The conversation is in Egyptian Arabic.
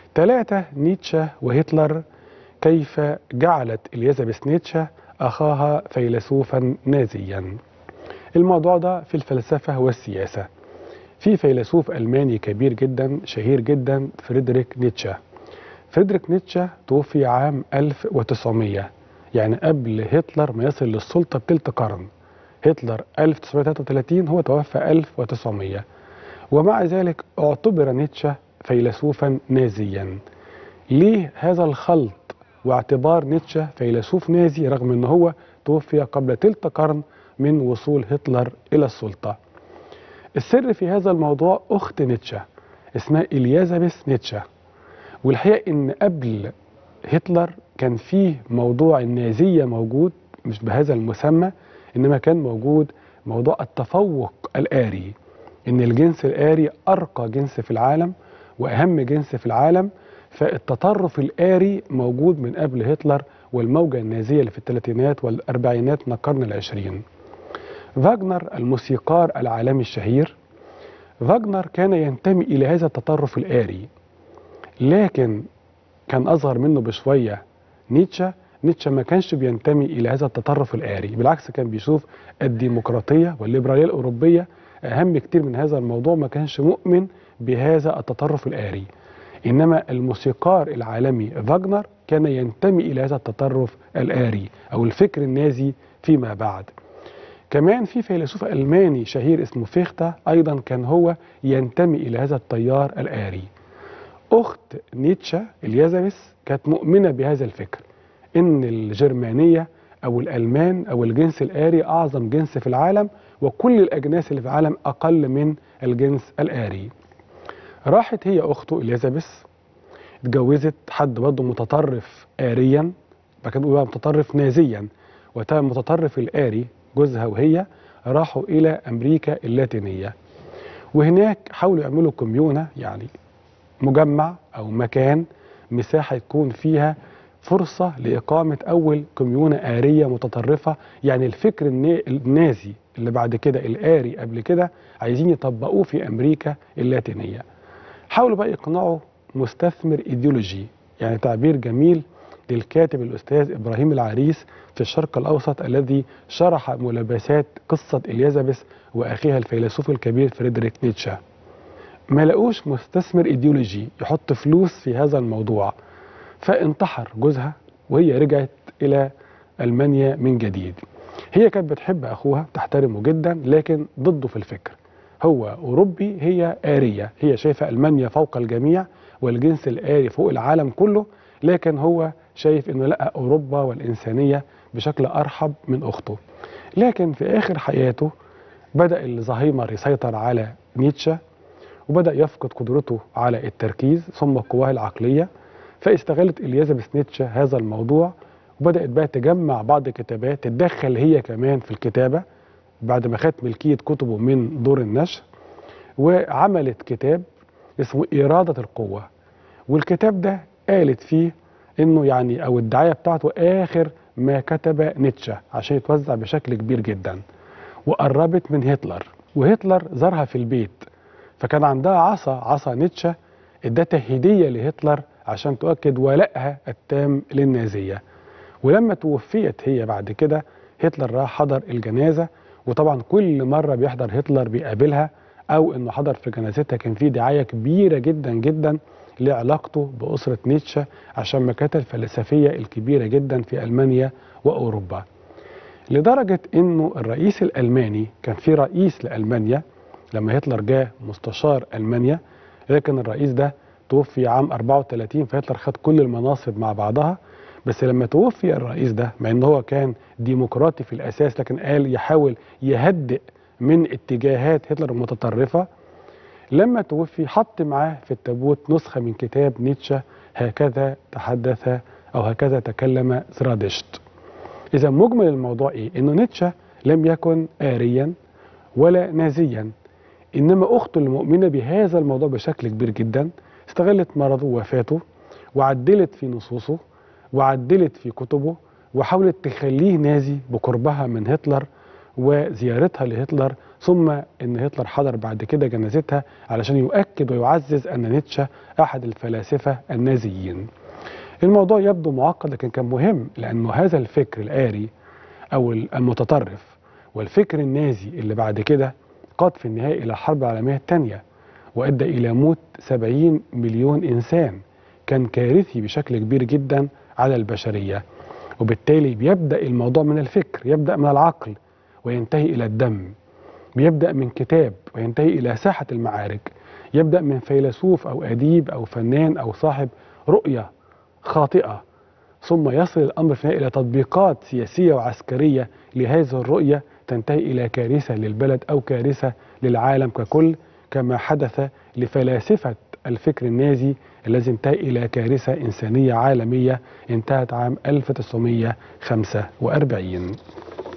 ثلاثة نيتشه وهتلر كيف جعلت اليزابيث نيتشه أخاها فيلسوفا نازيا الموضوع ده في الفلسفة والسياسة في فيلسوف ألماني كبير جدا شهير جدا فريدريك نيتشه فريدريك نيتشه توفي عام 1900 يعني قبل هتلر ما يصل للسلطة بتلت قرن هتلر 1933 هو توفى 1900 ومع ذلك اعتبر نيتشه فيلسوفا نازيا ليه هذا الخلط واعتبار نيتشه فيلسوف نازي رغم ان هو توفي قبل تلت قرن من وصول هتلر الى السلطه السر في هذا الموضوع اخت نيتشه اسمها اليازابيث نيتشه والحقيقه ان قبل هتلر كان فيه موضوع النازيه موجود مش بهذا المسمى انما كان موجود موضوع التفوق الآري ان الجنس الآري ارقى جنس في العالم واهم جنس في العالم فالتطرف الآري موجود من قبل هتلر والموجة النازية اللي في الثلاثينات والأربعينات من القرن العشرين فاغنر الموسيقار العالمي الشهير فاغنر كان ينتمي إلى هذا التطرف الآري لكن كان أصغر منه بشوية نيتشه نيتشه ما كانش بينتمي إلى هذا التطرف الآري بالعكس كان بيشوف الديمقراطية والليبرالية الأوروبية أهم كتير من هذا الموضوع ما كانش مؤمن بهذا التطرف الآري إنما الموسيقار العالمي فاغنر كان ينتمي إلى هذا التطرف الآري أو الفكر النازي فيما بعد كمان في فيلسوف ألماني شهير اسمه فيختا أيضا كان هو ينتمي إلى هذا التيار الآري أخت نيتشه اليازابيث كانت مؤمنة بهذا الفكر إن الجرمانية أو الألمان أو الجنس الآري أعظم جنس في العالم وكل الأجناس اللي في العالم أقل من الجنس الآري راحت هي أخته اليزابيث اتجوزت حد برضه متطرف آريا بعد كده بقى متطرف نازيا وتم متطرف الآري جوزها وهي راحوا إلى أمريكا اللاتينية وهناك حاولوا يعملوا كوميونة يعني مجمع أو مكان مساحة يكون فيها فرصة لإقامة أول كوميونة آرية متطرفة يعني الفكر النازي اللي بعد كده الآري قبل كده عايزين يطبقوه في أمريكا اللاتينية حاولوا بقى يقنعوا مستثمر ايديولوجي يعني تعبير جميل للكاتب الاستاذ ابراهيم العريس في الشرق الاوسط الذي شرح ملابسات قصه اليزابيث واخيها الفيلسوف الكبير فريدريك نيتشه. ما لقوش مستثمر ايديولوجي يحط فلوس في هذا الموضوع فانتحر جوزها وهي رجعت الى المانيا من جديد. هي كانت بتحب اخوها تحترمه جدا لكن ضده في الفكر. هو أوروبي هي آرية هي شايفة ألمانيا فوق الجميع والجنس الآري فوق العالم كله لكن هو شايف أنه لا أوروبا والإنسانية بشكل أرحب من أخته لكن في آخر حياته بدأ الزهايمر يسيطر على نيتشه وبدأ يفقد قدرته على التركيز ثم قواه العقلية فاستغلت اليزابيث نيتشه هذا الموضوع وبدأت بقى تجمع بعض الكتابات تتدخل هي كمان في الكتابة بعد ما خدت ملكية كتبه من دور النشر وعملت كتاب اسمه إرادة القوة والكتاب ده قالت فيه انه يعني او الدعاية بتاعته اخر ما كتب نيتشه عشان يتوزع بشكل كبير جدا وقربت من هتلر وهتلر زارها في البيت فكان عندها عصا عصا نيتشه ادتها هدية لهتلر عشان تؤكد ولائها التام للنازية ولما توفيت هي بعد كده هتلر راح حضر الجنازة وطبعا كل مرة بيحضر هتلر بيقابلها أو إنه حضر في جنازتها كان في دعاية كبيرة جدا جدا لعلاقته بأسرة نيتشه عشان مكانته الفلسفية الكبيرة جدا في ألمانيا وأوروبا لدرجة إنه الرئيس الألماني كان في رئيس لألمانيا لما هتلر جاء مستشار ألمانيا لكن الرئيس ده توفي عام 34 فهتلر خد كل المناصب مع بعضها بس لما توفي الرئيس ده مع ان هو كان ديمقراطي في الاساس لكن قال يحاول يهدئ من اتجاهات هتلر المتطرفه لما توفي حط معاه في التابوت نسخه من كتاب نيتشه هكذا تحدث او هكذا تكلم زرادشت. اذا مجمل الموضوع ايه؟ انه نيتشه لم يكن آريا ولا نازيا انما اخته المؤمنه بهذا الموضوع بشكل كبير جدا استغلت مرضه ووفاته وعدلت في نصوصه وعدلت في كتبه وحاولت تخليه نازي بقربها من هتلر وزيارتها لهتلر ثم ان هتلر حضر بعد كده جنازتها علشان يؤكد ويعزز ان نيتشه احد الفلاسفه النازيين. الموضوع يبدو معقد لكن كان مهم لانه هذا الفكر الآري او المتطرف والفكر النازي اللي بعد كده قاد في النهايه الى الحرب العالميه الثانيه وادى الى موت 70 مليون انسان كان كارثي بشكل كبير جدا على البشريه وبالتالي بيبدا الموضوع من الفكر يبدا من العقل وينتهي الى الدم بيبدا من كتاب وينتهي الى ساحه المعارك يبدا من فيلسوف او اديب او فنان او صاحب رؤيه خاطئه ثم يصل الامر في النهايه الى تطبيقات سياسيه وعسكريه لهذه الرؤيه تنتهي الى كارثه للبلد او كارثه للعالم ككل كما حدث لفلاسفه الفكر النازي الذي انتهى الى كارثه انسانيه عالميه انتهت عام 1945